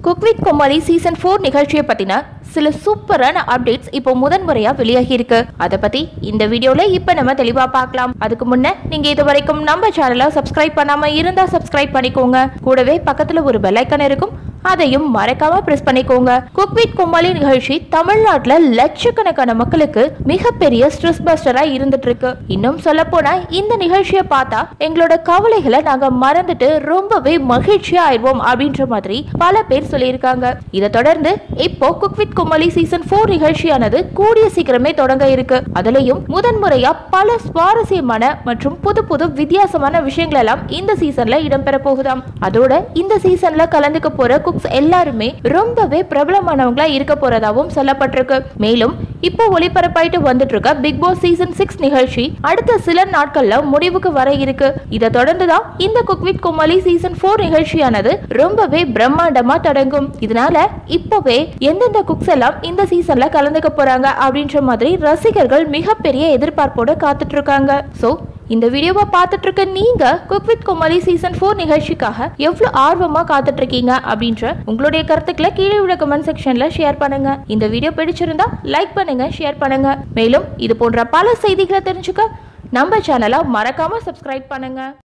cook with Comali season four நிகழ்ச்சியை பத்தின சில சூப்பரான அப்டேட்ஸ் இப்போ முதன்முறையா வெளியாகி இருக்கு அதை பத்தி இந்த வீடியோல இப்ப நம்ம தெளிவா பார்க்கலாம் அதுக்கு முன்ன நீங்க இது வரைக்கும் நம்ம சேனலை சப்ஸ்கிரைப் பண்ணாம இருந்தா சப்ஸ்கிரைப் பண்ணிக்கோங்க கூடவே பக்கத்துல ஒரு பெல் ஐக்கான் இருக்கும் அதையும் மறக்காம பிரஸ் பண்ணிக்கோங்க குக் வித் கோமாளி நிகழ்ச்சி தமிழ்நாட்டுல லட்சக்கணக்கான மக்களுக்கு மிகப்பெரிய ஸ்ட்ரெஸ் பஸ்டரா இருந்துட்டு இருக்கு இன்னும் சொல்ல போனா இந்த நிகழ்ச்சியை பார்த்தா எங்களோட கவலைகளை நாங்க மறந்துட்டு ரொம்பவே மகிழ்ச்சியா ஆயிடுவோம் அப்படின்ற மாதிரி பல பேர் சொல்லியிருக்காங்க இதை தொடர்ந்து இப்போ cook with Comali season four நிகழ்ச்சியானது கூடிய சீக்கிரமே தொடங்க இருக்கு அதுலயும் முதன்முறையா பல சுவாரஸ்யமான மற்றும் புது புது வித்தியாசமான விஷயங்கள் எல்லாம் இந்த சீசன்ல இடம்பெற போகுதாம் அதோட இந்த சீசன்ல கலந்துக்க போற குக்ஸ் எல்லாருமே ரொம்பவே பிரபலமானவங்களா இருக்க போறதாவும் சொல்லப்பட்டிருக்கு மேலும் இப்போ ஒளிபரப்பாயிட்டு வந்துட்டு இருக்க பிக் பாஸ் சீசன் சிக்ஸ் நிகழ்ச்சி அடுத்த சில நாட்கள்ல முடிவுக்கு வர இருக்கு இதை தொடர்ந்துதான் இந்த cook with Comali season four நிகழ்ச்சியானது ரொம்பவே பிரம்மாண்டமா தொடங்கும் இதனால இப்பவே எந்தெந்த குக்ஸ் எல்லாம் இந்த சீசன்ல கலந்துக்க போறாங்க அப்படின்ற மாதிரி ரசிகர்கள் மிகப்பெரிய எதிர்பார்ப்போட காத்துட்டு இருக்காங்க சோ இந்த வீடியோவை பார்த்துட்டு இருக்க நீங்க cook with Comali season four நிகழ்ச்சிக்காக எவ்வளவு ஆர்வமா காத்துட்டு இருக்கீங்க அப்படின்ற உங்களுடைய கருத்துக்களை கீழே உள்ள கமெண்ட் செக்ஷன்ல ஷேர் பண்ணுங்க இந்த வீடியோ பிடிச்சிருந்தா லைக் பண்ணுங்க ஷேர் பண்ணுங்க மேலும் இது போன்ற பல செய்திகளை தெரிஞ்சுக்க நம்ம சேனலை மறக்காம சப்ஸ்கிரைப் பண்ணுங்க